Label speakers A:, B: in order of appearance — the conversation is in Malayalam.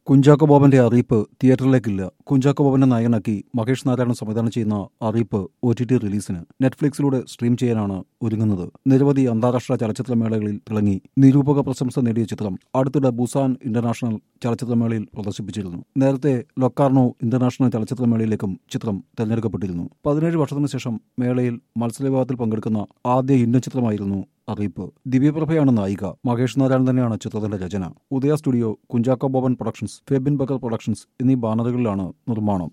A: കുഞ്ചാക്കോ ബോബന്റെ അറിയിപ്പ് തിയേറ്ററിലേക്കില്ല കുഞ്ചാക്കോ ബോബനെ നായകനാക്കി മഹേഷ് നാരായണൻ സംവിധാനം ചെയ്യുന്ന അറിയിപ്പ് ഒ ടി ടി റിലീസിന് നെറ്റ്ഫ്ലിക്സിലൂടെ സ്ട്രീം ചെയ്യാനാണ് ഒരുങ്ങുന്നത് നിരവധി അന്താരാഷ്ട്ര ചലച്ചിത്രമേളകളിൽ തിളങ്ങി നിരൂപക പ്രശംസ നേടിയ ചിത്രം അടുത്തിടെ ബുസാൻ ഇന്റർനാഷണൽ ചലച്ചിത്രമേളയിൽ പ്രദർശിപ്പിച്ചിരുന്നു നേരത്തെ ലൊക്കാർണോ ഇന്റർനാഷണൽ ചലച്ചിത്രമേളയിലേക്കും ചിത്രം തെരഞ്ഞെടുക്കപ്പെട്ടിരുന്നു പതിനേഴ് വർഷത്തിനു ശേഷം മേളയിൽ മത്സരവിഭാഗത്തിൽ പങ്കെടുക്കുന്ന ആദ്യ ഇന്ത്യൻ ചിത്രമായിരുന്നു അറിയിപ്പ് ദിവ്യപ്രഭയാണ് നായിക മഹേഷ് നാരായണൻ തന്നെയാണ് ചിത്രത്തിന്റെ രചന Udaya studio Kunchacko Boban productions Febin Bakkar productions എന്നീ ബാനറുകളിലാണ് നിർമ്മാണം